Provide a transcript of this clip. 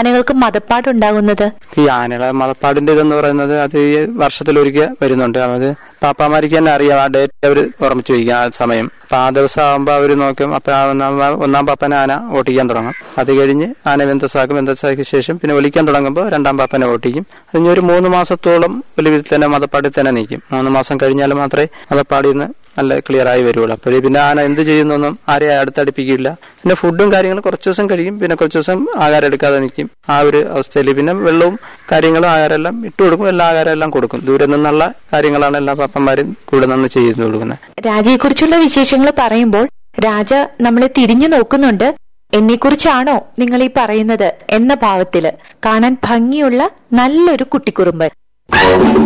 ആനകൾക്ക് മതപ്പാടുണ്ടാകുന്നത് ഈ ആനകളെ മതപ്പാടിന്റെ ഇതെന്ന് പറയുന്നത് അത് ഈ വർഷത്തിലൊരിക്കൽ വരുന്നുണ്ട് അത് പാപ്പാമാർക്ക് തന്നെ അറിയാം ആ ഡേറ്റ് അവർ ഓർമ്മിച്ച് വയ്ക്കും ആ സമയം അപ്പൊ ആ ദിവസം ആകുമ്പോൾ അവർ നോക്കും അപ്പൊ ആ ഒന്നാം ഒന്നാം പാപ്പനെ ആന ഓട്ടിക്കാൻ തുടങ്ങും അത് കഴിഞ്ഞ് ആന വെന്തസാക്കും വെന്തസാക്കിയ ശേഷം പിന്നെ ഒലിക്കാൻ തുടങ്ങുമ്പോൾ രണ്ടാം പാപ്പനെ ഓട്ടിക്കും അതിന് ഒരു മൂന്ന് മാസത്തോളം ഒലിവിൽ തന്നെ മതപ്പാടിൽ തന്നെ നിൽക്കും മൂന്ന് മാസം കഴിഞ്ഞാൽ മാത്രമേ മതപ്പാടിൽ നിന്ന് നല്ല ക്ലിയർ ആയി വരുള്ളൂ അപ്പോഴേ പിന്നെ ആന എന്ത് ചെയ്യുന്നൊന്നും ആരെയും അടുത്തടുപ്പിക്കില്ല പിന്നെ ഫുഡും കാര്യങ്ങളും കുറച്ച് ദിവസം കഴിയും പിന്നെ കുറച്ച് ദിവസം ആഹാരം എടുക്കാതെ നിൽക്കും ആ ഒരു അവസ്ഥയിൽ പിന്നെ വെള്ളവും കാര്യങ്ങളും ആഹാരം എല്ലാം ഇട്ട് കൊടുക്കും എല്ലാ ആഹാരം എല്ലാം കൊടുക്കും ദൂരെ നിന്നുള്ള കാര്യങ്ങളാണ് എല്ലാ പാപ്പന്മാരും കൂടെ നിന്ന് ചെയ്തു കൊടുക്കുന്നത് രാജയെക്കുറിച്ചുള്ള വിശേഷങ്ങൾ പറയുമ്പോൾ രാജ നമ്മളെ തിരിഞ്ഞു നോക്കുന്നുണ്ട് എന്നെക്കുറിച്ചാണോ നിങ്ങൾ ഈ പറയുന്നത് എന്ന ഭാവത്തില് കാണാൻ ഭംഗിയുള്ള നല്ലൊരു കുട്ടിക്കുറുമ്പൻ